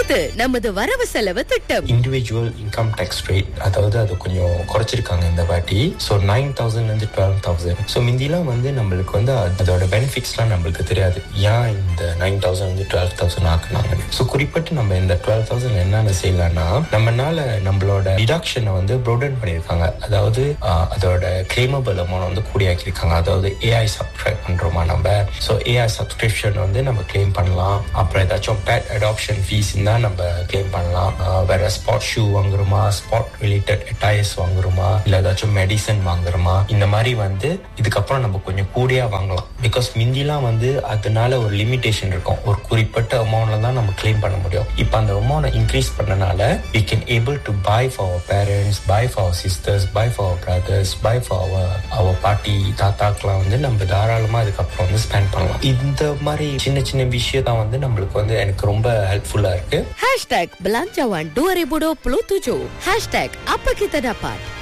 அடுத்து நமது வரவு செலவு திட்டம் இண்டிவிஜுவல் இன்கம் டேக்ஸ் ரேட் அதாவது அது கொஞ்சம் குறைச்சிருக்காங்க இந்த வாட்டி ஸோ நைன் தௌசண்ட்லேருந்து டுவெல் தௌசண்ட் ஸோ முந்திலாம் வந்து நம்மளுக்கு வந்து அதோட பெனிஃபிட்ஸ்லாம் நம்மளுக்கு தெரியாது ஏன் இந்த நைன் தௌசண்ட் வந்து டுவெல் தௌசண்ட் ஆக்குனாங்க ஸோ குறிப்பிட்டு நம்ம இந்த டுவெல் தௌசண்ட் என்னென்ன செய்யலாம்னா நம்மனால நம்மளோட டிடக்ஷனை வந்து ப்ரோடன் பண்ணியிருக்காங்க அதாவது ஆஹ், அதோட கிளைமபிள் அமௌண்ட் வந்து கூடியாக்கியிருக்காங்க அதாவது ஏஐ சப்ஸ்கிரைப் பண்றோமா நம்ம ஸோ ஏஐ சப்ஸ்கிரிப்ஷன் வந்து நம்ம கிளைம் பண்ணலாம் அப்புறம் ஏதாச்சும் பேட் அடாப்ஷன் ஃபீஸ் தான் நம்ம கிளைம் பண்ணலாம் ஆஹ், வேற ஸ்பாட் ஷூ வாங்குறோமா ஸ்பாட் ரிலேட்டட் டயர்ஸ் வாங்குறோமா இல்ல ஏதாச்சும் மெடிசன் வாங்குறோமா இந்த மாதிரி வந்து இதுக்கப்புறம் நம்ம கொஞ்சம் கூடியா வாங்கலாம் பிகாஸ் மிந்திலாம் வந்து அதனால ஒரு லிமிடேஷன் இருக்கும் ஒரு குறிப்பிட்ட அமௌண்ட்ல தான் நம்ம கிளைம் பண்ண முடியும் இப்போ அந்த அமௌண்ட் இன்க்ரீஸ் பண்ணனால we can able to buy for our parents buy for our sisters buy for our brothers buy for our our பாட்டி தாத்தாக்கெல்லாம் வந்து நம்ம தாராளமா இதுக்கப்புறம் வந்து ஸ்பெண்ட் பண்ணலாம் இந்த மாதிரி சின்ன சின்ன விஷயம் தான் வந்து நம்மளுக்கு வந்து எனக்கு ரொம்ப ஹெல்ப்ஃபுல்லா இருக்கு Hashtag Belanjawan 2027 Hashtag Apa Kita Dapat